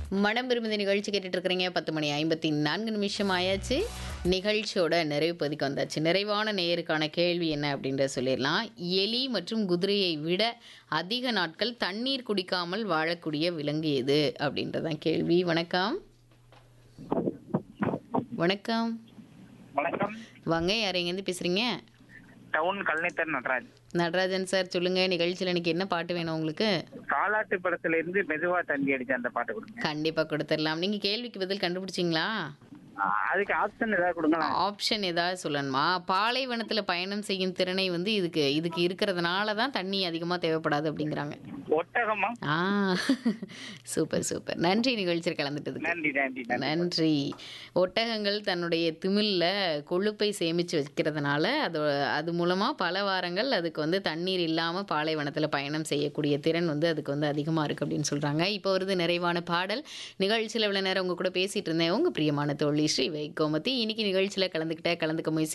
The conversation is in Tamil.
மனம் விரும்புத நிகழ்ச்சி கேட்டுட்டு இருக்கிறீங்க பத்து மணி ஐம்பத்தி நான்கு நிமிஷம் ஆயாச்சு நிகழ்ச்சியோட நிறைவு பகுதிக்கு வந்தாச்சு நிறைவான நேயருக்கான கேள்வி என்ன அப்படின்றத சொல்லிடலாம் எலி மற்றும் குதிரையை விட அதிக நாட்கள் தண்ணீர் குடிக்காமல் வாழக்கூடிய விலங்கு எது அப்படின்றதான் கேள்வி வணக்கம் வணக்கம் வணக்கம் வாங்க யார் எங்கேருந்து பேசுறீங்க டவுன் கல்நெத்தர் நடராஜ் நடராஜன் சார் சொல்லுங்க நிகழ்ச்சியில் இன்னைக்கு என்ன பாட்டு வேணும் உங்களுக்கு காலாட்டு படத்துல இருந்து மெதுவா தந்தி அடிச்ச அந்த பாட்டு கொடுங்க கண்டிப்பா கொடுத்துடலாம் நீங்க கேள்விக்கு பதில் கண்டுபிடிச்சிங்களா ஆ, அதுக்கு ஆப்ஷன் ஏதாவது கொடுங்களேன் ஆப்ஷன் ஏதாவது சொல்லணுமா பாலைவனத்துல பயணம் செய்யும் திறனை வந்து இதுக்கு இதுக்கு இருக்கிறதுனால தான் தண்ணி அதிகமா தேவைப்படாது அப்படிங்கிறாங்க ஒட்டகமா ஆ சூப்பர் சூப்பர் நன்றி நிகழ்ச்சியில் கலந்துட்டதுக்கு நன்றி நன்றி நன்றி நன்றி ஒட்டகங்கள் தன்னுடைய திமில்ல கொழுப்பை சேமித்து வைக்கிறதுனால அது அது மூலமாக பல வாரங்கள் அதுக்கு வந்து தண்ணீர் இல்லாமல் பாலைவனத்தில் பயணம் செய்யக்கூடிய திறன் வந்து அதுக்கு வந்து அதிகமாக இருக்குது அப்படின்னு சொல்கிறாங்க இப்போ வருது நிறைவான பாடல் நிகழ்ச்சியில் இவ்வளோ நேரம் உங்கள் கூட பேசிகிட்டு இருந்தேன் உங்கள் பிரியமான தோழி ஸ்ரீ வைகோமதி இன்னைக்கு நிகழ்ச்சியில் கலந்துக்கிட்ட கலந்துக்க முயற்சி